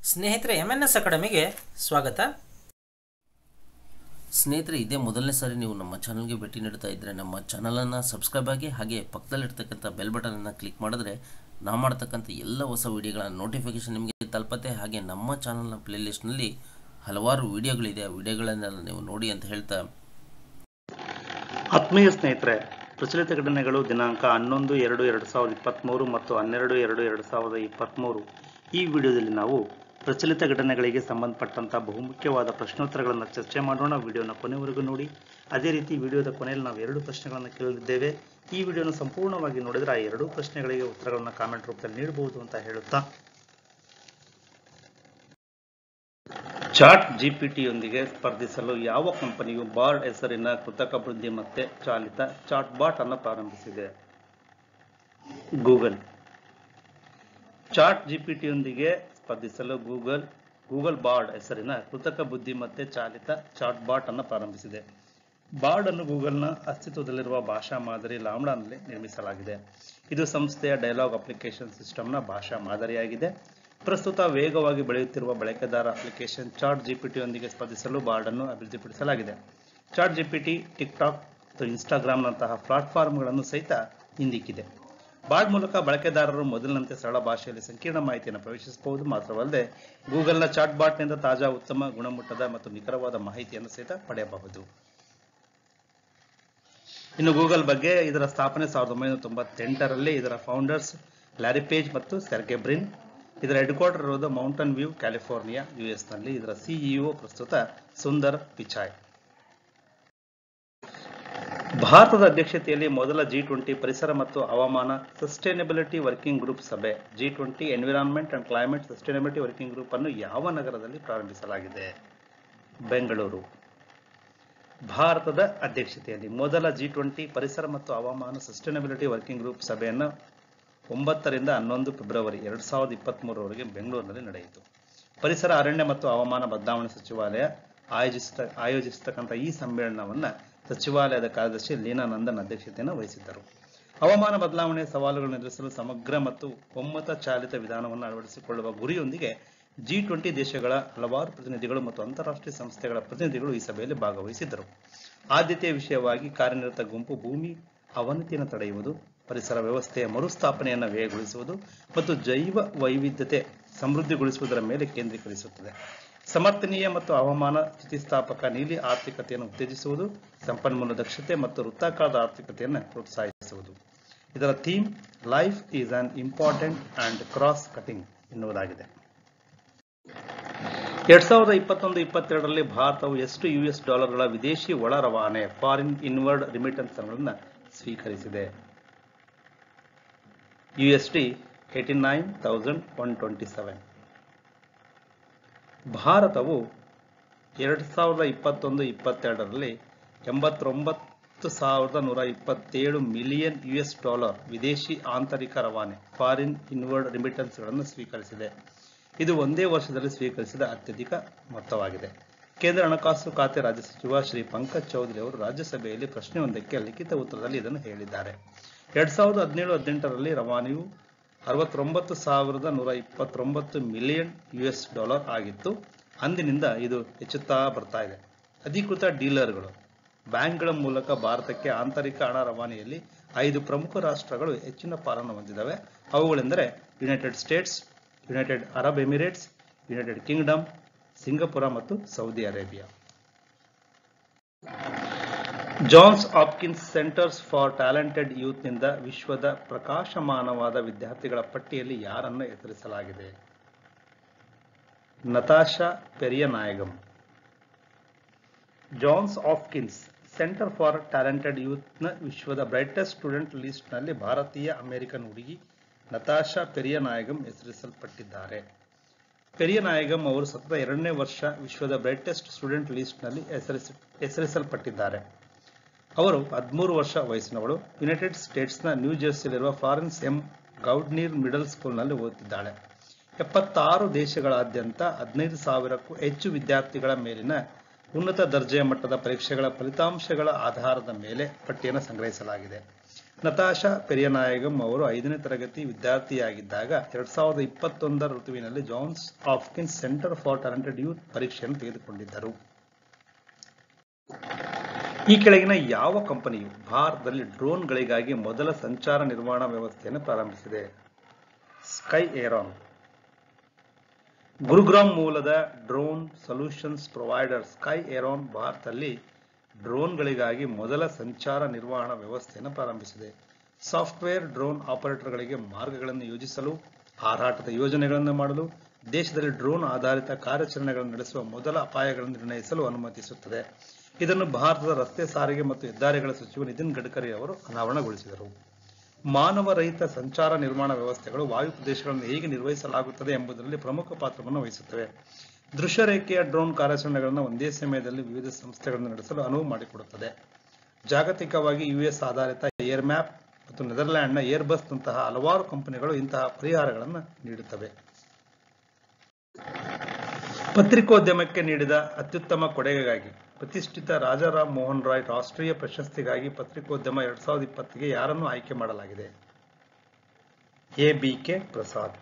ಸ್ನೇಹಿತರೆ M N S ಅಕಾಡೆಮಿಗೆ ಸ್ವಾಗತ ಸ್ನೇಹಿತರೆ ಇದೇ ಮೊದಲನೇ ಸಾರಿ ನೀವು ನಮ್ಮ ಚಾನಲ್ಗೆ ಭೇಟಿ ನೀಡ್ತಾ ಇದ್ದರೆ ನಮ್ಮ ಚಾನಲನ್ನು ಸಬ್ಸ್ಕ್ರೈಬ್ ಆಗಿ ಹಾಗೆ ಪಕ್ಕದಲ್ಲಿರ್ತಕ್ಕಂಥ ಬೆಲ್ ಬಟನನ್ನು ಕ್ಲಿಕ್ ಮಾಡಿದ್ರೆ ನಾವು ಮಾಡ್ತಕ್ಕಂಥ ಎಲ್ಲ ಹೊಸ ವಿಡಿಯೋಗಳ ನೋಟಿಫಿಕೇಷನ್ ನಿಮಗೆ ತಲುಪತ್ತೆ ಹಾಗೆ ನಮ್ಮ ಚಾನಲ್ನ ಪ್ಲೇಲಿಸ್ಟ್ನಲ್ಲಿ ಹಲವಾರು ವಿಡಿಯೋಗಳಿದೆ ಆ ವಿಡಿಯೋಗಳನ್ನೆಲ್ಲ ನೀವು ನೋಡಿ ಅಂತ ಹೇಳ್ತಾ ಆತ್ಮೀಯ ಸ್ನೇಹಿತರೆ ಪ್ರಚಲಿತ ಘಟನೆಗಳು ದಿನಾಂಕ ಹನ್ನೊಂದು ಎರಡು ಎರಡು ಸಾವಿರದ ಇಪ್ಪತ್ತ್ಮೂರು ಮತ್ತು ಹನ್ನೆರಡು ಎರಡು ಎರಡು ಸಾವಿರದ ಇಪ್ಪತ್ತ್ಮೂರು ಈ ವಿಡಿಯೋದಲ್ಲಿ ನಾವು ಪ್ರಚಲಿತ ಘಟನೆಗಳಿಗೆ ಸಂಬಂಧಪಟ್ಟಂಥ ಬಹುಮುಖ್ಯವಾದ ಪ್ರಶ್ನೋತ್ತರಗಳನ್ನು ಚರ್ಚೆ ಮಾಡೋಣ ವಿಡಿಯೋನ ಕೊನೆವರೆಗೂ ನೋಡಿ ಅದೇ ರೀತಿ ವಿಡಿಯೋದ ಕೊನೆಯಲ್ಲಿ ನಾವು ಎರಡು ಪ್ರಶ್ನೆಗಳನ್ನು ಕೇಳಲಿದ್ದೇವೆ ಈ ವಿಡಿಯೋನ ಸಂಪೂರ್ಣವಾಗಿ ನೋಡಿದರೆ ಆ ಎರಡೂ ಪ್ರಶ್ನೆಗಳಿಗೆ ಉತ್ತರಗಳನ್ನು ಕಾಮೆಂಟ್ ರೂಪದಲ್ಲಿ ನೀಡಬಹುದು ಅಂತ ಹೇಳುತ್ತಾ ಚಾಟ್ ಜಿಪಿಟಿಯೊಂದಿಗೆ ಸ್ಪರ್ಧಿಸಲು ಯಾವ ಕಂಪನಿಯು ಬಾರ್ಡ್ ಹೆಸರಿನ ಕೃತಕ ಬುದ್ಧಿಮತ್ತೆ ಚಾಲಿತ ಚಾಟ್ ಬಾಟ್ ಅನ್ನು ಪ್ರಾರಂಭಿಸಿದೆ ಗೂಗಲ್ ಚಾಟ್ ಜಿಪಿಟಿಯೊಂದಿಗೆ ಸ್ಪರ್ಧಿಸಲು ಗೂಗಲ್ ಗೂಗಲ್ ಬಾರ್ಡ್ ಹೆಸರಿನ ಕೃತಕ ಬುದ್ಧಿಮತ್ತೆ ಚಾಲಿತ ಚಾಟ್ ಬಾಟ್ ಅನ್ನು ಪ್ರಾರಂಭಿಸಿದೆ ಬಾರ್ಡ್ ಅನ್ನು ಗೂಗಲ್ನ ಅಸ್ತಿತ್ವದಲ್ಲಿರುವ ಭಾಷಾ ಮಾದರಿ ಲಾಮ್ಡಾನಲ್ಲಿ ನಿರ್ಮಿಸಲಾಗಿದೆ ಇದು ಸಂಸ್ಥೆಯ ಡೈಲಾಗ್ ಅಪ್ಲಿಕೇಶನ್ ಸಿಸ್ಟಮ್ನ ಭಾಷಾ ಮಾದರಿಯಾಗಿದೆ ಪ್ರಸ್ತುತ ವೇಗವಾಗಿ ಬೆಳೆಯುತ್ತಿರುವ ಬಳಕೆದಾರ ಅಪ್ಲಿಕೇಶನ್ ಚಾಟ್ ಜಿಪಿಟಿಯೊಂದಿಗೆ ಸ್ಪರ್ಧಿಸಲು ಬಾರ್ಡ್ ಅನ್ನು ಅಭಿವೃದ್ಧಿಪಡಿಸಲಾಗಿದೆ ಚಾಟ್ ಜಿಪಿಟಿ ಟಿಕ್ಟಾಕ್ ಮತ್ತು ಇನ್ಸ್ಟಾಗ್ರಾಮ್ನಂತಹ ಪ್ಲಾಟ್ಫಾರ್ಮ್ಗಳನ್ನು ಸಹಿತ ಹಿಂದಿಕ್ಕಿದೆ ಬಾರ್ಡ್ ಮೂಲಕ ಬಳಕೆದಾರರು ಮೊದಲಿನಂತೆ ಸರಳ ಭಾಷೆಯಲ್ಲಿ ಸಂಕೀರ್ಣ ಮಾಹಿತಿಯನ್ನು ಪ್ರವೇಶಿಸಬಹುದು ಮಾತ್ರವಲ್ಲದೆ ಗೂಗಲ್ನ ಚಾಟ್ ಬಾಟ್ನಿಂದ ತಾಜಾ ಉತ್ತಮ ಗುಣಮಟ್ಟದ ಮತ್ತು ನಿಖರವಾದ ಮಾಹಿತಿಯನ್ನು ಸಹಿತ ಪಡೆಯಬಹುದು ಇನ್ನು ಗೂಗಲ್ ಬಗ್ಗೆ ಇದರ ಸ್ಥಾಪನೆ ಸಾವಿರದ ಒಂಬೈನೂರ ತೊಂಬತ್ತೆಂಟರಲ್ಲಿ ಇದರ ಫೌಂಡರ್ಸ್ ಲ್ಯಾರಿ ಪೇಜ್ ಮತ್ತು ಸೆರ್ಗೆ ಬ್ರಿನ್ ಇದರ ಹೆಡ್ ಕ್ವಾರ್ಟರ್ ಇರೋದು ಮೌಂಟನ್ ವ್ಯೂ ಕ್ಯಾಲಿಫೋರ್ನಿಯಾ ಯುಎಸ್ ನಲ್ಲಿ ಇದರ ಸಿಇಒ ಪ್ರಸ್ತುತ ಸುಂದರ್ ಪಿಚಾಯ್ ಭಾರತದ ಅಧ್ಯಕ್ಷತೆಯಲ್ಲಿ ಮೊದಲ ಜಿ ಟ್ವೆಂಟಿ ಪರಿಸರ ಮತ್ತು ಹವಾಮಾನ ಸಸ್ಟೈನಬಿಲಿಟಿ ವರ್ಕಿಂಗ್ ಗ್ರೂಪ್ ಸಭೆ G twenty environment and climate sustainability working group ಅನ್ನು ಯಾವ ನಗರದಲ್ಲಿ ಪ್ರಾರಂಭಿಸಲಾಗಿದೆ ಬೆಂಗಳೂರು ಭಾರತದ ಅಧ್ಯಕ್ಷತೆಯಲ್ಲಿ ಮೊದಲ ಜಿ ಟ್ವೆಂಟಿ ಪರಿಸರ ಮತ್ತು ಹವಾಮಾನ ಸಸ್ಟೈನಬಿಲಿಟಿ ವರ್ಕಿಂಗ್ ಗ್ರೂಪ್ ಸಭೆಯನ್ನು ಒಂಬತ್ತರಿಂದ ಹನ್ನೊಂದು ಫೆಬ್ರವರಿ ಎರಡು ಸಾವಿರದ ಇಪ್ಪತ್ತ್ಮೂರರವರೆಗೆ ಬೆಂಗಳೂರಿನಲ್ಲಿ ನಡೆಯಿತು ಪರಿಸರ ಅರಣ್ಯ ಮತ್ತು ಹವಾಮಾನ ಬದಲಾವಣೆ ಸಚಿವಾಲಯ ಆಯೋಜಿಸಿದ ಆಯೋಜಿಸತಕ್ಕಂಥ ಈ ಸಮ್ಮೇಳನವನ್ನು ಸಚಿವಾಲಯದ ಕಾರ್ಯದರ್ಶಿ ಲೀನಾ ನಂದನ್ ಅಧ್ಯಕ್ಷತೆಯನ್ನು ವಹಿಸಿದ್ದರು ಹವಾಮಾನ ಬದಲಾವಣೆಯ ಸವಾಲುಗಳನ್ನು ಎದುರಿಸಲು ಸಮಗ್ರ ಮತ್ತು ಒಮ್ಮತ ಚಾಲಿತ ವಿಧಾನವನ್ನು ಅಳವಡಿಸಿಕೊಳ್ಳುವ ಗುರಿಯೊಂದಿಗೆ ಜಿ ಟ್ವೆಂಟಿ ದೇಶಗಳ ಹಲವಾರು ಪ್ರತಿನಿಧಿಗಳು ಮತ್ತು ಅಂತಾರಾಷ್ಟ್ರೀಯ ಸಂಸ್ಥೆಗಳ ಪ್ರತಿನಿಧಿಗಳು ಈ ಸಭೆಯಲ್ಲಿ ಭಾಗವಹಿಸಿದ್ದರು ಆದ್ಯತೆಯ ವಿಷಯವಾಗಿ ಕಾರ್ಯನಿರತ ಗುಂಪು ಭೂಮಿ ಅವನತಿಯನ್ನು ತಡೆಯುವುದು ಪರಿಸರ ವ್ಯವಸ್ಥೆಯ ಮರುಸ್ಥಾಪನೆಯನ್ನು ವೇಗಗೊಳಿಸುವುದು ಮತ್ತು ಜೈವ ವೈವಿಧ್ಯತೆ ಸಮೃದ್ಧಿಗೊಳಿಸುವುದರ ಮೇಲೆ ಕೇಂದ್ರೀಕರಿಸುತ್ತದೆ ಸಮರ್ಥನೀಯ ಮತ್ತು ಹವಾಮಾನ ಸ್ಥಿತಿಸ್ಥಾಪಕ ನೀಲಿ ಆರ್ಥಿಕತೆಯನ್ನು ಉತ್ತೇಜಿಸುವುದು ಸಂಪನ್ಮೂಲ ದಕ್ಷತೆ ಮತ್ತು ವೃತ್ತಾಕಾರದ ಆರ್ಥಿಕತೆಯನ್ನು ಪ್ರೋತ್ಸಾಹಿಸುವುದು ಇದರ theme life is an important and cross cutting ಎನ್ನುವುದಾಗಿದೆ ಎರಡ್ ಸಾವಿರದ ಇಪ್ಪತ್ತೊಂದು ಇಪ್ಪತ್ತೆರಡರಲ್ಲಿ ಭಾರತವು ಎಷ್ಟು ಯುಎಸ್ ಡಾಲರ್ಗಳ ವಿದೇಶಿ ಒಳ ರವಾನೆ ಫಾರಿನ್ ಇನ್ವರ್ಡ್ ರಿಮಿಟನ್ಸ್ ಗಳನ್ನು ಸ್ವೀಕರಿಸಿದೆ USD eighty nine thousand one twenty seven ಭಾರತವು ಎರಡು ಸಾವಿರದ ಇಪ್ಪತ್ತೊಂದು ಇಪ್ಪತ್ತೆರಡರಲ್ಲಿ ಎಂಬತ್ತೊಂಬತ್ತು ಸಾವಿರದ ನೂರ ಇಪ್ಪತ್ತೇಳು ಮಿಲಿಯನ್ ಯುಎಸ್ ಡಾಲರ್ ವಿದೇಶಿ ಆಂತರಿಕ ರವಾನೆ ಫಾರಿನ್ ಇನ್ವರ್ಡ್ ರಿಮಿಟನ್ಸ್ಗಳನ್ನು ಸ್ವೀಕರಿಸಿದೆ ಇದು ಒಂದೇ ವರ್ಷದಲ್ಲಿ ಸ್ವೀಕರಿಸಿದ ಅತ್ಯಧಿಕ ಮೊತ್ತವಾಗಿದೆ ಕೇಂದ್ರ ಹಣಕಾಸು ಖಾತೆ ರಾಜ್ಯ ಸಚಿವ ಶ್ರೀ ಪಂಕಜ್ ಚೌಧರಿ ಅವರು ರಾಜ್ಯಸಭೆಯಲ್ಲಿ ಪ್ರಶ್ನೆಯೊಂದಕ್ಕೆ ಲಿಖಿತ ಉತ್ತರದಲ್ಲಿ ಇದನ್ನು ಹೇಳಿದ್ದಾರೆ ಎರಡ್ ಸಾವಿರದ ಹದಿನೇಳು ಹದಿನೆಂಟರಲ್ಲಿ ರವಾನೆಯು ಅರವತ್ತೊಂಬತ್ತು ಸಾವಿರದ ನೂರ ಇಪ್ಪತ್ತೊಂಬತ್ತು ಮಿಲಿಯನ್ ಯುಎಸ್ ಡಾಲರ್ ಆಗಿತ್ತು ಅಂದಿನಿಂದ ಇದು ಹೆಚ್ಚುತ್ತಾ ಬರ್ತಾ ಇದೆ ಅಧಿಕೃತ ಡೀಲರ್ಗಳು ಬ್ಯಾಂಕ್ಗಳ ಮೂಲಕ ಭಾರತಕ್ಕೆ ಆಂತರಿಕ ಹಣ ರವಾನೆಯಲ್ಲಿ ಐದು ಪ್ರಮುಖ ರಾಷ್ಟ್ರಗಳು ಹೆಚ್ಚಿನ ಪಾಲನ್ನು ಹೊಂದಿದವೆ ಅವುಗಳೆಂದರೆ United States United Arab Emirates United Kingdom Singapore ಮತ್ತು Saudi Arabia Johns Hopkins Centers for Talented ಯೂತ್ನಿಂದ ವಿಶ್ವದ ಪ್ರಕಾಶಮಾನವಾದ ವಿದ್ಯಾರ್ಥಿಗಳ ಪಟ್ಟಿಯಲ್ಲಿ ಯಾರನ್ನು ಹೆಸರಿಸಲಾಗಿದೆ Natasha Perianayagam Johns Hopkins Center for Talented ಯೂತ್ನ ವಿಶ್ವದ ಬ್ರೈಟೆಸ್ಟ್ ಸ್ಟೂಡೆಂಟ್ ಲಿಸ್ಟ್ನಲ್ಲಿ ಭಾರತೀಯ ಅಮೆರಿಕನ್ ಹುಡುಗಿ ನತಾಶಾ ಪೆರಿಯನಾಯಗಂ ಹೆಸರಿಸಲ್ಪಟ್ಟಿದ್ದಾರೆ ಪೆರಿಯನಾಯಗಂ ಅವರು ಸತತ ಎರಡನೇ ವರ್ಷ ವಿಶ್ವದ ಬ್ರೈಟೆಸ್ಟ್ ಸ್ಟೂಡೆಂಟ್ ಲಿಸ್ಟ್ನಲ್ಲಿ ಹೆಸರಿಸ ಹೆಸರಿಸಲ್ಪಟ್ಟಿದ್ದಾರೆ ಅವರು ಹದಿಮೂರು ವರ್ಷ ವಯಸ್ಸಿನವಳು ಯುನೈಟೆಡ್ ಸ್ಟೇಟ್ಸ್ನ ನ್ಯೂ ಜೆರ್ಸಿಯಲ್ಲಿರುವ ಫ್ಲಾರೆನ್ಸ್ ಎಂ ಗೌಡ್ನೀರ್ ಮಿಡಲ್ ಸ್ಕೂಲ್ನಲ್ಲಿ ಓದುತ್ತಿದ್ದಾಳೆ ಎಪ್ಪತ್ತಾರು ದೇಶಗಳಾದ್ಯಂತ ಹದಿನೈದು ಸಾವಿರಕ್ಕೂ ಹೆಚ್ಚು ವಿದ್ಯಾರ್ಥಿಗಳ ಮೇಲಿನ ಉನ್ನತ ದರ್ಜೆಯ ಮಟ್ಟದ ಪರೀಕ್ಷೆಗಳ ಫಲಿತಾಂಶಗಳ ಆಧಾರದ ಮೇಲೆ ಪಟ್ಟಿಯನ್ನು ಸಂಗ್ರಹಿಸಲಾಗಿದೆ ನತಾಶಾ ಪೆರಿಯನಾಯಗಂ ಅವರು ಐದನೇ ತರಗತಿ ವಿದ್ಯಾರ್ಥಿಯಾಗಿದ್ದಾಗ ಎರಡ್ ಸಾವಿರದ ಇಪ್ಪತ್ತೊಂದರ ಋತುವಿನಲ್ಲಿ Johns Hopkins Center for Talented Youth ಪರೀಕ್ಷೆಯನ್ನು ತೆಗೆದುಕೊಂಡಿದ್ದರು ಈ ಕೆಳಗಿನ ಯಾವ ಕಂಪನಿಯು ಭಾರತದಲ್ಲಿ ಡ್ರೋನ್ಗಳಿಗಾಗಿ ಮೊದಲ ಸಂಚಾರ ನಿರ್ವಹಣಾ ವ್ಯವಸ್ಥೆಯನ್ನು ಪ್ರಾರಂಭಿಸಿದೆ ಸ್ಕೈ ಏರಾನ್ ಗುರುಗ್ರಾಮ್ ಮೂಲದ drone solutions provider Sky Airon ಭಾರತದಲ್ಲಿ ಡ್ರೋನ್ಗಳಿಗಾಗಿ ಮೊದಲ ಸಂಚಾರ ನಿರ್ವಹಣಾ ವ್ಯವಸ್ಥೆಯನ್ನು ಪ್ರಾರಂಭಿಸಿದೆ ಸಾಫ್ಟ್ವೇರ್ ಡ್ರೋನ್ ಆಪರೇಟರ್ಗಳಿಗೆ ಮಾರ್ಗಗಳನ್ನು ಯೋಜಿಸಲು ಹಾರಾಟದ ಯೋಜನೆಗಳನ್ನು ಮಾಡಲು ದೇಶದಲ್ಲಿ ಡ್ರೋನ್ ಆಧಾರಿತ ಕಾರ್ಯಾಚರಣೆಗಳನ್ನು ನಡೆಸುವ ಮೊದಲ ಅಪಾಯಗಳನ್ನು ನಿರ್ಣಯಿಸಲು ಅನುಮತಿಸುತ್ತದೆ ಇದನ್ನು ಭಾರತದ ರಸ್ತೆ ಸಾರಿಗೆ ಮತ್ತು ಹೆದ್ದಾರಿಗಳ ಸಚಿವ ನಿತಿನ್ ಗಡ್ಕರಿ ಅವರು ಅನಾವರಣಗೊಳಿಸಿದರು ಮಾನವ ರಹಿತ ಸಂಚಾರ ನಿರ್ಮಾಣ ವ್ಯವಸ್ಥೆಗಳು ವಾಯು ಪ್ರದೇಶಗಳನ್ನು ಹೇಗೆ ನಿರ್ವಹಿಸಲಾಗುತ್ತದೆ ಎಂಬುದರಲ್ಲಿ ಪ್ರಮುಖ ಪಾತ್ರವನ್ನು ವಹಿಸುತ್ತವೆ ದೃಶ್ಯರೇಖೆಯ ಡ್ರೋನ್ ಕಾರ್ಯಾಚರಣೆಗಳನ್ನು ಒಂದೇ ಸಮಯದಲ್ಲಿ ವಿವಿಧ ಸಂಸ್ಥೆಗಳನ್ನು ನಡೆಸಲು ಅನುವು ಮಾಡಿಕೊಡುತ್ತದೆ ಜಾಗತಿಕವಾಗಿ ಯುಎಸ್ ಆಧಾರಿತ ಏರ್ ಮ್ಯಾಪ್ ಮತ್ತು ನೆದರ್ಲ್ಯಾಂಡ್ನ ಏರ್ಬಸ್ ನಂತಹ ಹಲವಾರು ಕಂಪನಿಗಳು ಇಂತಹ ಪರಿಹಾರಗಳನ್ನು ನೀಡುತ್ತವೆ ಪತ್ರಿಕೋದ್ಯಮಕ್ಕೆ ನೀಡಿದ ಅತ್ಯುತ್ತಮ ಕೊಡುಗೆಗಾಗಿ ಪ್ರತಿಷ್ಠಿತ ರಾಜಾರಾಮ್ ಮೋಹನ್ ರಾಯ್ ರಾಷ್ಟ್ರೀಯ ಪ್ರಶಸ್ತಿಗಾಗಿ ಪತ್ರಿಕೋದ್ಯಮ ಎರಡ್ ಸಾವಿರದ ಇಪ್ಪತ್ತಿಗೆ ಯಾರನ್ನು ಆಯ್ಕೆ ಮಾಡಲಾಗಿದೆ A B K Prasad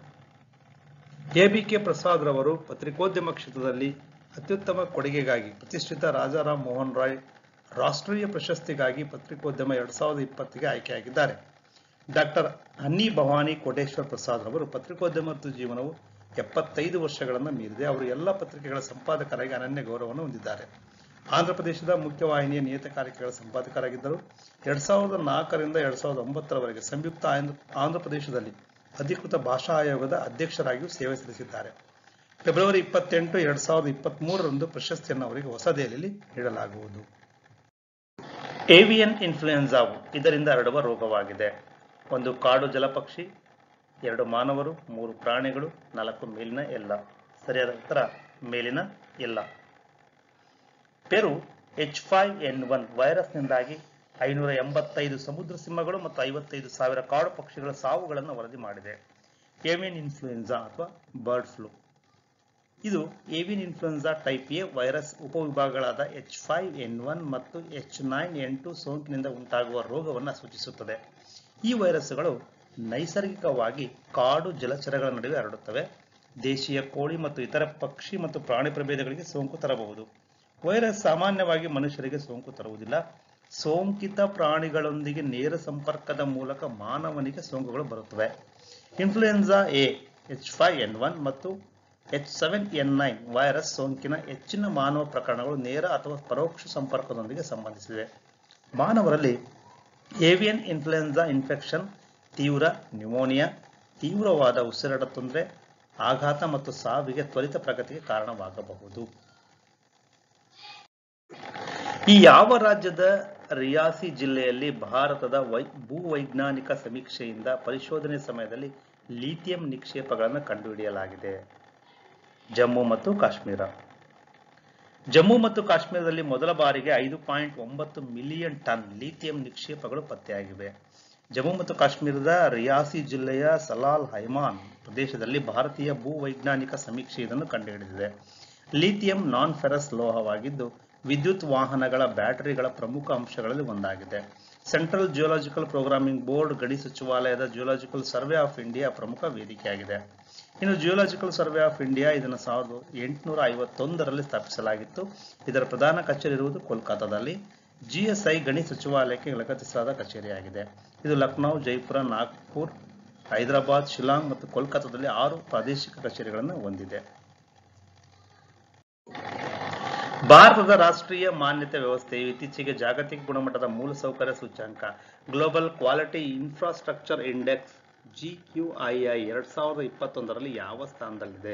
A B K Prasad ರವರು ಪತ್ರಿಕೋದ್ಯಮ ಕ್ಷೇತ್ರದಲ್ಲಿ ಅತ್ಯುತ್ತಮ ಕೊಡುಗೆಗಾಗಿ ಪ್ರತಿಷ್ಠಿತ ರಾಜಾರಾಮ್ ಮೋಹನ್ ರಾಯ್ ರಾಷ್ಟ್ರೀಯ ಪ್ರಶಸ್ತಿಗಾಗಿ ಪತ್ರಿಕೋದ್ಯಮ ಎರಡ್ ಸಾವಿರದ ಇಪ್ಪತ್ತಿಗೆ ಆಯ್ಕೆಯಾಗಿದ್ದಾರೆ ಡಾಕ್ಟರ್ ಅನ್ನಿ ಭವಾನಿ ಕೋಟೇಶ್ವರ್ ಪ್ರಸಾದ್ ರವರು ಪತ್ರಿಕೋದ್ಯಮದ ಜೀವನವು ಎಪ್ಪತ್ತೈದು ವರ್ಷಗಳನ್ನು ಮೀರಿದೆ ಅವರು ಎಲ್ಲ ಪತ್ರಿಕೆಗಳ ಸಂಪಾದಕರಾಗಿ ಅನನ್ಯ ಗೌರವವನ್ನು ಹೊಂದಿದ್ದಾರೆ ಆಂಧ್ರಪ್ರದೇಶದ ಮುಖ್ಯವಾಹಿನಿಯ ನಿಯತಕಾಲಿಕೆಗಳ ಸಂಪಾದಕರಾಗಿದ್ದರು ಎರಡ್ ಸಾವಿರದ ನಾಲ್ಕರಿಂದ ಎರಡ್ ಸಾವಿರದ ಒಂಬತ್ತರವರೆಗೆ ಸಂಯುಕ್ತ ಆಂಧ್ರ ಆಂಧ್ರಪ್ರದೇಶದಲ್ಲಿ ಅಧಿಕೃತ ಭಾಷಾ ಆಯೋಗದ ಅಧ್ಯಕ್ಷರಾಗಿಯೂ ಸೇವೆ ಸಲ್ಲಿಸಿದ್ದಾರೆ ಫೆಬ್ರವರಿ ಇಪ್ಪತ್ತೆಂಟು ಎರಡ್ ಸಾವಿರದ ಇಪ್ಪತ್ತ್ ಮೂರರಂದು ಪ್ರಶಸ್ತಿಯನ್ನು ಅವರಿಗೆ ಹೊಸ ದೆಹಲಿಯಲ್ಲಿ ನೀಡಲಾಗುವುದು ಏವಿಯನ್ ಇನ್ಫ್ಲೂಯೆನ್ಸಾವು ಇದರಿಂದ ಹರಡುವ ರೋಗವಾಗಿದೆ ಒಂದು ಕಾಡು ಜಲಪಕ್ಷಿ ಎರಡು ಮಾನವರು ಮೂರು ಪ್ರಾಣಿಗಳು ನಾಲ್ಕು ಮೇಲಿನ ಎಲ್ಲ ಸರಿಯಾದ ಉತ್ತರ ಮೇಲಿನ ಎಲ್ಲ Peru H five N one ವೈರಸ್ನಿಂದಾಗಿ ಐನೂರ ಎಂಬತ್ತೈದು ಸಮುದ್ರ ಸಿಂಹಗಳು ಮತ್ತು ಐವತ್ತೈದು ಸಾವಿರ ಕಾಡು ಪಕ್ಷಿಗಳ ಸಾವುಗಳನ್ನು ವರದಿ ಮಾಡಿದೆ ಏವಿಯನ್ ಇನ್ಫ್ಲೂಯೆನ್ಸಾ ಅಥವಾ ಬರ್ಡ್ ಫ್ಲೂ ಇದು avian influenza type A virus ಉಪವಿಭಾಗಗಳಾದ ಎಚ್ ಫೈವ್ ಎನ್ ಒನ್ ಮತ್ತು ಎಚ್ ನೈನ್ ಎನ್ ಟು ಸೋಂಕಿನಿಂದ ಉಂಟಾಗುವ ರೋಗವನ್ನು ಸೂಚಿಸುತ್ತದೆ ಈ ವೈರಸ್ಗಳು ನೈಸರ್ಗಿಕವಾಗಿ ಕಾಡು ಜಲಚರಗಳ ನಡುವೆ ಹರಡುತ್ತವೆ ದೇಶೀಯ ಕೋಳಿ ಮತ್ತು ಇತರ ಪಕ್ಷಿ ಮತ್ತು ಪ್ರಾಣಿ ಪ್ರಭೇದಗಳಿಗೆ ಸೋಂಕು ತರಬಹುದು ವೈರಸ್ ಸಾಮಾನ್ಯವಾಗಿ ಮನುಷ್ಯರಿಗೆ ಸೋಂಕು ತರುವುದಿಲ್ಲ ಸೋಂಕಿತ ಪ್ರಾಣಿಗಳೊಂದಿಗೆ ನೇರ ಸಂಪರ್ಕದ ಮೂಲಕ ಮಾನವನಿಗೆ ಸೋಂಕುಗಳು ಬರುತ್ತವೆ influenza A H five N one ಮತ್ತು H seven N nine virus ಸೋಂಕಿನ ಹೆಚ್ಚಿನ ಮಾನವ ಪ್ರಕರಣಗಳು ನೇರ ಅಥವಾ ಪರೋಕ್ಷ ಸಂಪರ್ಕದೊಂದಿಗೆ ಸಂಬಂಧಿಸಿವೆ ಮಾನವರಲ್ಲಿ ಏವಿಯನ್ ಇನ್ಫ್ಲುಯೆನ್ಸಾ ಇನ್ಫೆಕ್ಷನ್ ತೀವ್ರ ನ್ಯೂಮೋನಿಯಾ ತೀವ್ರವಾದ ಉಸಿರಾಟ ತೊಂದರೆ ಆಘಾತ ಮತ್ತು ಸಾವಿಗೆ ತ್ವರಿತ ಪ್ರಗತಿಗೆ ಕಾರಣವಾಗಬಹುದು ಈ ಯಾವ ರಾಜ್ಯದ ರಿಯಾಸಿ ಜಿಲ್ಲೆಯಲ್ಲಿ ಭಾರತದ ವೈ ಭೂವೈಜ್ಞಾನಿಕ ಸಮೀಕ್ಷೆಯಿಂದ ಪರಿಶೋಧನೆ ಸಮಯದಲ್ಲಿ ಲಿಥಿಯಂ ನಿಕ್ಷೇಪಗಳನ್ನು ಕಂಡುಹಿಡಿಯಲಾಗಿದೆ ಜಮ್ಮು ಮತ್ತು ಕಾಶ್ಮೀರ ಜಮ್ಮು ಮತ್ತು ಕಾಶ್ಮೀರದಲ್ಲಿ ಮೊದಲ ಬಾರಿಗೆ ಐದು ಪಾಯಿಂಟ್ ಒಂಬತ್ತು ಮಿಲಿಯನ್ ಟನ್ ಲಿಥಿಯಂ ನಿಕ್ಷೇಪಗಳು ಪತ್ತೆಯಾಗಿವೆ ಜಮ್ಮು ಮತ್ತು ಕಾಶ್ಮೀರದ ರಿಯಾಸಿ ಜಿಲ್ಲೆಯ ಸಲಾಲ್ ಹೈಮಾನ್ ಪ್ರದೇಶದಲ್ಲಿ ಭಾರತೀಯ ಭೂವೈಜ್ಞಾನಿಕ ಸಮೀಕ್ಷೆ ಇದನ್ನು ಕಂಡುಹಿಡಿದಿದೆ ಲಿಥಿಯಂ ನಾನ್ ಫೆರಸ್ ಲೋಹವಾಗಿದ್ದು ವಿದ್ಯುತ್ ವಾಹನಗಳ ಬ್ಯಾಟರಿಗಳ ಪ್ರಮುಖ ಅಂಶಗಳಲ್ಲಿ ಒಂದಾಗಿದೆ ಸೆಂಟ್ರಲ್ ಜಿಯೋಲಾಜಿಕಲ್ ಪ್ರೋಗ್ರಾಮಿಂಗ್ ಬೋರ್ಡ್ ಗಡಿ ಸಚಿವಾಲಯದ ಜಿಯೋಲಾಜಿಕಲ್ ಸರ್ವೆ ಆಫ್ ಇಂಡಿಯಾ ಪ್ರಮುಖ ವೇದಿಕೆಯಾಗಿದೆ ಇನ್ನು ಜಿಯೋಲಾಜಿಕಲ್ ಸರ್ವೆ ಆಫ್ ಇಂಡಿಯಾ ಇದನ್ನು ಸಾವಿರದ ಎಂಟುನೂರ ಐವತ್ತೊಂದರಲ್ಲಿ ಸ್ಥಾಪಿಸಲಾಗಿತ್ತು ಇದರ ಪ್ರಧಾನ ಕಚೇರಿ ಇರುವುದು ಕೋಲ್ಕತ್ತಾದಲ್ಲಿ ಜಿಎಸ್ಐ ಗಣಿ ಸಚಿವಾಲಯಕ್ಕೆ ಲಗತ್ತಿಸಲಾದ ಕಚೇರಿಯಾಗಿದೆ ಇದು ಲಕ್ನೌ ಜೈಪುರ ನಾಗ್ಪುರ್ ಹೈದರಾಬಾದ್ ಶಿಲಾಂಗ್ ಮತ್ತು ಕೋಲ್ಕತ್ತಾದಲ್ಲಿ ಆರು ಪ್ರಾದೇಶಿಕ ಕಚೇರಿಗಳನ್ನು ಹೊಂದಿದೆ ಭಾರತದ ರಾಷ್ಟ್ರೀಯ ಮಾನ್ಯತೆ ವ್ಯವಸ್ಥೆಯು ಇತ್ತೀಚೆಗೆ ಜಾಗತಿಕ ಗುಣಮಟ್ಟದ ಮೂಲಸೌಕರ್ಯ ಸೂಚ್ಯಂಕ global quality infrastructure index GQII ಎರಡ್ ಸಾವಿರದ ಇಪ್ಪತ್ತೊಂದರಲ್ಲಿ ಯಾವ ಸ್ಥಾನದಲ್ಲಿದೆ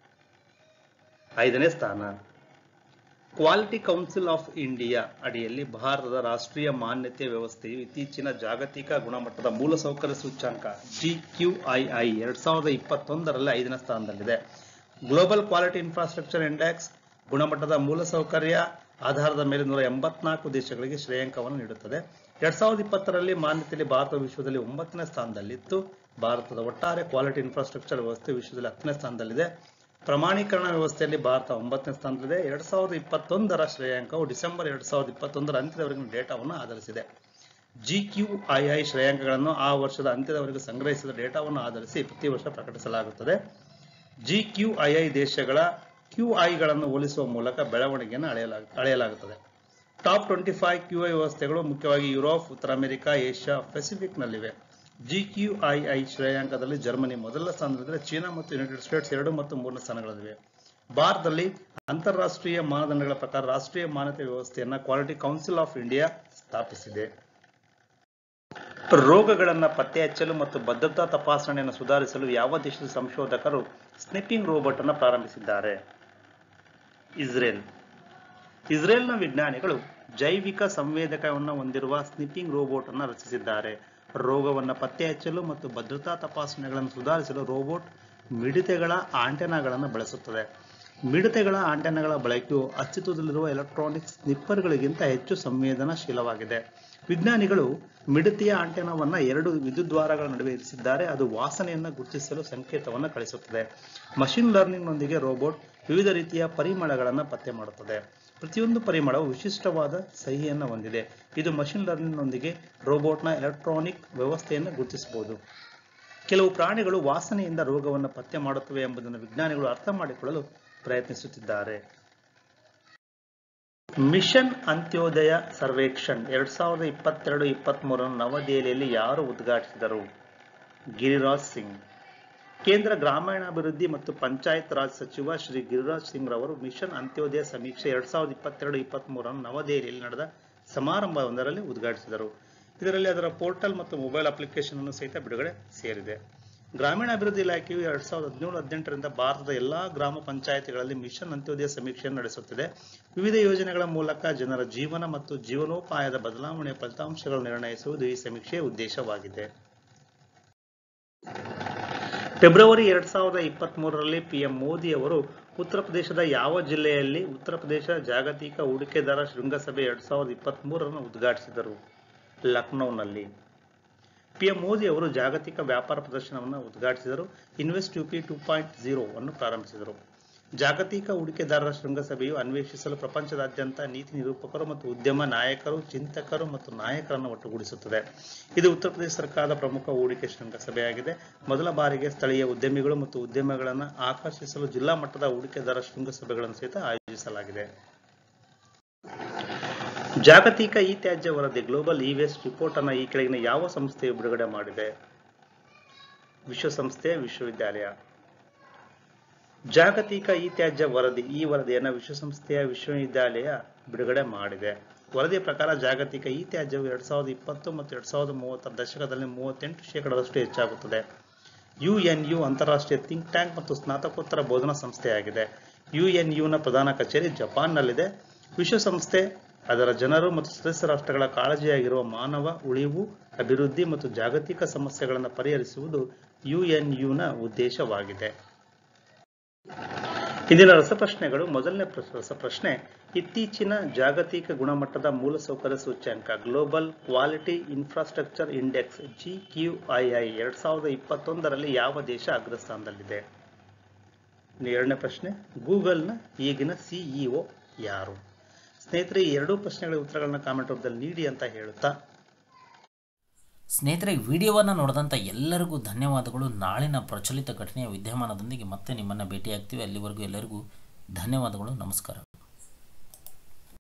ಐದನೇ ಸ್ಥಾನ ಕ್ವಾಲಿಟಿ ಕೌನ್ಸಿಲ್ ಆಫ್ ಇಂಡಿಯಾ ಅಡಿಯಲ್ಲಿ ಭಾರತದ ರಾಷ್ಟ್ರೀಯ ಮಾನ್ಯತೆ ವ್ಯವಸ್ಥೆಯು ಇತ್ತೀಚಿನ ಜಾಗತಿಕ ಗುಣಮಟ್ಟದ ಮೂಲಸೌಕರ್ಯ ಸೂಚ್ಯಂಕ ಜಿಕ್ಯೂಐಐ ಎರಡ್ ಸಾವಿರದ ಇಪ್ಪತ್ತೊಂದರಲ್ಲಿ ಐದನೇ ಸ್ಥಾನದಲ್ಲಿದೆ ಗ್ಲೋಬಲ್ ಕ್ವಾಲಿಟಿ ಇನ್ಫ್ರಾಸ್ಟ್ರಕ್ಚರ್ ಇಂಡೆಕ್ಸ್ ಗುಣಮಟ್ಟದ ಮೂಲಸೌಕರ್ಯ ಆಧಾರದ ಮೇಲೆ ನೂರ ಎಂಬತ್ನಾಲ್ಕು ದೇಶಗಳಿಗೆ ಶ್ರೇಯಾಂಕವನ್ನು ನೀಡುತ್ತದೆ ಎರಡ್ ಸಾವಿರದ ಇಪ್ಪತ್ತರಲ್ಲಿ ಮಾನ್ಯತೆಯಲ್ಲಿ ಭಾರತ ವಿಶ್ವದಲ್ಲಿ ಒಂಬತ್ತನೇ ಸ್ಥಾನದಲ್ಲಿತ್ತು ಭಾರತದ ಒಟ್ಟಾರೆ ಕ್ವಾಲಿಟಿ ಇನ್ಫ್ರಾಸ್ಟ್ರಕ್ಚರ್ ವ್ಯವಸ್ಥೆ ವಿಶ್ವದಲ್ಲಿ ಹತ್ತನೇ ಸ್ಥಾನದಲ್ಲಿದೆ ಪ್ರಮಾಣೀಕರಣ ವ್ಯವಸ್ಥೆಯಲ್ಲಿ ಭಾರತ ಒಂಬತ್ತನೇ ಸ್ಥಾನದಲ್ಲಿದೆ ಎರಡ್ ಸಾವಿರದ ಇಪ್ಪತ್ತೊಂದರ ಶ್ರೇಯಾಂಕವು ಡಿಸೆಂಬರ್ ಎರಡ್ ಸಾವಿರದ ಇಪ್ಪತ್ತೊಂದರ ಅಂತ್ಯದವರೆಗಿನ ಡೇಟಾವನ್ನು ಆಧರಿಸಿದೆ ಜಿ ಕ್ಯೂ ಐ ಐ ಶ್ರೇಯಾಂಕಗಳನ್ನು ಆ ವರ್ಷದ ಅಂತ್ಯದವರೆಗೆ ಸಂಗ್ರಹಿಸಿದ ಡೇಟಾವನ್ನು ಆಧರಿಸಿ ಪ್ರತಿ ವರ್ಷ ಪ್ರಕಟಿಸಲಾಗುತ್ತದೆ ಜಿ ಕ್ಯೂ ಐ ಐ ದೇಶಗಳ ಕ್ಯೂ ಐಗಳನ್ನು ಹೋಲಿಸುವ ಮೂಲಕ ಬೆಳವಣಿಗೆಯನ್ನು ಅಳೆಯಲಾಗ ಅಳೆಯಲಾಗುತ್ತದೆ top twenty five Q I ವ್ಯವಸ್ಥೆಗಳು ಮುಖ್ಯವಾಗಿ ಯುರೋಪ್ ಉತ್ತರ ಅಮೆರಿಕ ಏಷ್ಯಾ ಪೆಸಿಫಿಕ್ನಲ್ಲಿವೆ ಜಿ ಕ್ಯೂ ಐ ಐ ಶ್ರೇಯಾಂಕದಲ್ಲಿ ಜರ್ಮನಿ ಮೊದಲ ಸ್ಥಾನದಲ್ಲಿದ್ದರೆ ಚೀನಾ ಮತ್ತು ಯುನೈಟೆಡ್ ಸ್ಟೇಟ್ಸ್ ಎರಡು ಮತ್ತು ಮೂರನೇ ಸ್ಥಾನಗಳಲ್ಲಿವೆ ಭಾರತದಲ್ಲಿ ಅಂತಾರಾಷ್ಟ್ರೀಯ ಮಾನದಂಡಗಳ ಪ್ರಕಾರ ರಾಷ್ಟ್ರೀಯ ಮಾನ್ಯತೆ ವ್ಯವಸ್ಥೆಯನ್ನ ಕ್ವಾಲಿಟಿ ಕೌನ್ಸಿಲ್ ಆಫ್ ಇಂಡಿಯಾ ಸ್ಥಾಪಿಸಿದೆ ರೋಗಗಳನ್ನು ಪತ್ತೆ ಹಚ್ಚಲು ಮತ್ತು ಭದ್ರತಾ ತಪಾಸಣೆಯನ್ನು ಸುಧಾರಿಸಲು ಯಾವ ದೇಶದ ಸಂಶೋಧಕರು ಸ್ನಿಪ್ಪಿಂಗ್ ರೋಬೋಟ್ ಅನ್ನು ಪ್ರಾರಂಭಿಸಿದ್ದಾರೆ ಇಸ್ರೇಲ್ ಇಸ್ರೇಲ್ನ ವಿಜ್ಞಾನಿಗಳು ಜೈವಿಕ ಸಂವೇದಕವನ್ನು ಹೊಂದಿರುವ ಸ್ನಿಪ್ಪಿಂಗ್ ರೋಬೋಟ್ ಅನ್ನು ರಚಿಸಿದ್ದಾರೆ ರೋಗವನ್ನು ಪತ್ತೆ ಹಚ್ಚಲು ಮತ್ತು ಭದ್ರತಾ ತಪಾಸಣೆಗಳನ್ನು ಸುಧಾರಿಸಲು ರೋಬೋಟ್ ಮಿಡತೆಗಳ ಆಂಟೆನಾಗಳನ್ನು ಬಳಸುತ್ತದೆ ಮಿಡತೆಗಳ ಆಂಟೆನಾಗಳ ಬಳಕೆಯು ಅಸ್ತಿತ್ವದಲ್ಲಿರುವ ಎಲೆಕ್ಟ್ರಾನಿಕ್ ಸ್ನಿಪ್ಪರ್ಗಳಿಗಿಂತ ಹೆಚ್ಚು ಸಂವೇದನಾಶೀಲವಾಗಿದೆ ವಿಜ್ಞಾನಿಗಳು ಮಿಡತೆಯ ಆಂಟೆನಾವನ್ನ ಎರಡು ವಿದ್ಯುದ್ವಾರಗಳ ನಡುವೆ ಇರಿಸಿದ್ದಾರೆ ಅದು ವಾಸನೆಯನ್ನು ಗುರುತಿಸಲು ಸಂಕೇತವನ್ನು ಕಳಿಸುತ್ತದೆ ಮಷಿನ್ ಲರ್ನಿಂಗ್ನೊಂದಿಗೆ ರೋಬೋಟ್ ವಿವಿಧ ರೀತಿಯ ಪರಿಮಳಗಳನ್ನು ಪತ್ತೆ ಮಾಡುತ್ತದೆ ಪ್ರತಿಯೊಂದು ಪರಿಮಳವು ವಿಶಿಷ್ಟವಾದ ಸಹಿಯನ್ನು ಹೊಂದಿದೆ ಇದು ಮಷಿನ್ ಲರ್ನಿಂಗ್ನೊಂದಿಗೆ ರೋಬೋಟ್ನ ಎಲೆಕ್ಟ್ರಾನಿಕ್ ವ್ಯವಸ್ಥೆಯನ್ನು ಗುರುತಿಸಬಹುದು ಕೆಲವು ಪ್ರಾಣಿಗಳು ವಾಸನೆಯಿಂದ ರೋಗವನ್ನು ಪತ್ತೆ ಮಾಡುತ್ತವೆ ಎಂಬುದನ್ನು ವಿಜ್ಞಾನಿಗಳು ಅರ್ಥ ಮಾಡಿಕೊಳ್ಳಲು ಪ್ರಯತ್ನಿಸುತ್ತಿದ್ದಾರೆ ಮಿಷನ್ ಅಂತ್ಯೋದಯ ಸರ್ವೇಕ್ಷಣ್ ಎರಡ್ ಸಾವಿರದ ಇಪ್ಪತ್ತೆರಡು ಇಪ್ಪತ್ತ್ ಮೂರನ್ನು ನವದೆಹಲಿಯಲ್ಲಿ ಯಾರು ಉದ್ಘಾಟಿಸಿದರು ಗಿರಿರಾಜ್ ಸಿಂಗ್ ಕೇಂದ್ರ ಗ್ರಾಮೀಣಾಭಿವೃದ್ಧಿ ಮತ್ತು ಪಂಚಾಯತ್ ರಾಜ್ ಸಚಿವ ಶ್ರೀ ಗಿರಿರಾಜ್ ಸಿಂಗ್ ರವರು ಮಿಷನ್ ಅಂತ್ಯೋದಯ ಸಮೀಕ್ಷೆ ಎರಡ್ ಸಾವಿರದ ಇಪ್ಪತ್ತೆರಡು ಇಪ್ಪತ್ತ್ ಮೂರನ್ನು ನವದೆಹಲಿಯಲ್ಲಿ ನಡೆದ ಸಮಾರಂಭವೊಂದರಲ್ಲಿ ಉದ್ಘಾಟಿಸಿದರು ಇದರಲ್ಲಿ ಅದರ ಪೋರ್ಟಲ್ ಮತ್ತು ಮೊಬೈಲ್ ಅಪ್ಲಿಕೇಶನ್ ಅನ್ನು ಸಹಿತ ಬಿಡುಗಡೆ ಸೇರಿದೆ ಗ್ರಾಮೀಣಾಭಿವೃದ್ಧಿ ಇಲಾಖೆಯು ಎರಡ್ ಸಾವಿರದ ಹದಿನೇಳು ಹದಿನೆಂಟರಿಂದ ಭಾರತದ ಎಲ್ಲಾ ಗ್ರಾಮ ಪಂಚಾಯತಿಗಳಲ್ಲಿ ಮಿಷನ್ ಅಂತ್ಯೋದಯ ಸಮೀಕ್ಷೆಯನ್ನು ನಡೆಸುತ್ತಿದೆ ವಿವಿಧ ಯೋಜನೆಗಳ ಮೂಲಕ ಜನರ ಜೀವನ ಮತ್ತು ಜೀವನೋಪಾಯದ ಬದಲಾವಣೆಯ ಫಲಿತಾಂಶಗಳನ್ನು ನಿರ್ಣಯಿಸುವುದು ಈ ಸಮೀಕ್ಷೆಯ ಉದ್ದೇಶವಾಗಿದೆ ಫೆಬ್ರವರಿ ಎರಡ್ ಸಾವಿರದ ಇಪ್ಪತ್ತ್ ಮೂರರಲ್ಲಿ ಪಿಎಂ ಮೋದಿ ಅವರು ಉತ್ತರ ಪ್ರದೇಶದ ಯಾವ ಜಿಲ್ಲೆಯಲ್ಲಿ ಉತ್ತರ ಪ್ರದೇಶ ಜಾಗತಿಕ ಹೂಡಿಕೆದಾರ ಶೃಂಗಸಭೆ ಎರಡ್ ಸಾವಿರದ ಇಪ್ಪತ್ತ್ ಮೂರನ್ನು ಉದ್ಘಾಟಿಸಿದರು ಲಕ್ನೋನಲ್ಲಿ ಪಿಎಂ ಮೋದಿ ಅವರು ಜಾಗತಿಕ ವ್ಯಾಪಾರ ಪ್ರದರ್ಶನವನ್ನು ಉದ್ಘಾಟಿಸಿದರು invest UP two point zero ಅನ್ನು ಪ್ರಾರಂಭಿಸಿದರು ಜಾಗತಿಕ ಹೂಡಿಕೆದಾರರ ಶೃಂಗಸಭೆಯು ಅನ್ವೇಷಿಸಲು ಪ್ರಪಂಚದಾದ್ಯಂತ ನೀತಿ ನಿರೂಪಕರು ಮತ್ತು ಉದ್ಯಮ ನಾಯಕರು ಚಿಂತಕರು ಮತ್ತು ನಾಯಕರನ್ನು ಒಟ್ಟುಗೂಡಿಸುತ್ತದೆ ಇದು ಉತ್ತರ ಪ್ರದೇಶ ಸರ್ಕಾರದ ಪ್ರಮುಖ ಹೂಡಿಕೆ ಶೃಂಗಸಭೆಯಾಗಿದೆ ಮೊದಲ ಬಾರಿಗೆ ಸ್ಥಳೀಯ ಉದ್ಯಮಿಗಳು ಮತ್ತು ಉದ್ಯಮಗಳನ್ನು ಆಕರ್ಷಿಸಲು ಜಿಲ್ಲಾ ಮಟ್ಟದ ಹೂಡಿಕೆದಾರ ಶೃಂಗಸಭೆಗಳನ್ನು ಸಹಿತ ಆಯೋಜಿಸಲಾಗಿದೆ ಜಾಗತಿಕ ಇ ತ್ಯಾಜ್ಯ ವರದಿ ಗ್ಲೋಬಲ್ ಇ ವೇಸ್ಟ್ ರಿಪೋರ್ಟ್ ಅನ್ನು ಈ ಕೆಳಗಿನ ಯಾವ ಸಂಸ್ಥೆಯು ಬಿಡುಗಡೆ ಮಾಡಿದೆ ವಿಶ್ವಸಂಸ್ಥೆ ವಿಶ್ವವಿದ್ಯಾಲಯ ಜಾಗತಿಕ ಇ ತ್ಯಾಜ್ಯ ವರದಿ ಈ ವರದಿಯನ್ನು ವಿಶ್ವಸಂಸ್ಥೆಯ ವಿಶ್ವವಿದ್ಯಾಲಯ ಬಿಡುಗಡೆ ಮಾಡಿದೆ ವರದಿಯ ಪ್ರಕಾರ ಜಾಗತಿಕ ಇ ತ್ಯಾಜ್ಯವು ಎರಡ್ ಸಾವಿರದ ಇಪ್ಪತ್ತು ಮತ್ತು ಎರಡ್ ಸಾವಿರದ ಮೂವತ್ತರ ದಶಕದಲ್ಲಿ ಮೂವತ್ತೆಂಟು ಶೇಕಡದಷ್ಟು ಹೆಚ್ಚಾಗುತ್ತದೆ ಯುಎನ್ಯು ಅಂತಾರಾಷ್ಟ್ರೀಯ ಥಿಂಕ್ ಟ್ಯಾಂಕ್ ಮತ್ತು ಸ್ನಾತಕೋತ್ತರ ಬೋಧನಾ ಸಂಸ್ಥೆಯಾಗಿದೆ ಯುಎನ್ಯುನ ಪ್ರಧಾನ ಕಚೇರಿ ಜಪಾನ್ನಲ್ಲಿದೆ ವಿಶ್ವಸಂಸ್ಥೆ ಅದರ ಜನರು ಮತ್ತು ಸದಸ್ಯ ರಾಷ್ಟ್ರಗಳ ಕಾಳಜಿಯಾಗಿರುವ ಮಾನವ ಉಳಿವು ಅಭಿವೃದ್ಧಿ ಮತ್ತು ಜಾಗತಿಕ ಸಮಸ್ಯೆಗಳನ್ನು ಪರಿಹರಿಸುವುದು ಯುಎನ್ಯುನ ಉದ್ದೇಶವಾಗಿದೆ ಇಂದಿನ ರಸಪ್ರಶ್ನೆಗಳು ಮೊದಲನೇ ಪ್ರಶ್ನೆ ರಸಪ್ರಶ್ನೆ ಇತ್ತೀಚಿನ ಜಾಗತಿಕ ಗುಣಮಟ್ಟದ ಮೂಲಸೌಕರ್ಯ ಸೂಚ್ಯಂಕ global quality infrastructure index G Q I I ಎರಡ್ ಸಾವಿರದ ಇಪ್ಪತ್ತೊಂದರಲ್ಲಿ ಯಾವ ದೇಶ ಅಗ್ರಸ್ಥಾನದಲ್ಲಿದೆ ಇನ್ನು ಎರಡನೇ ಪ್ರಶ್ನೆ ಗೂಗಲ್ನ ಈಗಿನ ಸಿಇಒ ಯಾರು ಸ್ನೇಹಿತರೆ ಈ ಎರಡೂ ಪ್ರಶ್ನೆಗಳ ಉತ್ತರಗಳನ್ನ ಕಾಮೆಂಟ್ ರೂಪದಲ್ಲಿ ನೀಡಿ ಅಂತ ಹೇಳುತ್ತಾ ಸ್ನೇಹಿತರೆ ವಿಡಿಯೋವನ್ನು ನೋಡಿದಂಥ ಎಲ್ಲರಿಗೂ ಧನ್ಯವಾದಗಳು ನಾಳಿನ ಪ್ರಚಲಿತ ಘಟನೆಯ ವಿದ್ಯಮಾನದೊಂದಿಗೆ ಮತ್ತೆ ನಿಮ್ಮನ್ನು ಭೇಟಿಯಾಗ್ತೀವಿ ಅಲ್ಲಿವರೆಗೂ ಎಲ್ಲರಿಗೂ ಧನ್ಯವಾದಗಳು ನಮಸ್ಕಾರ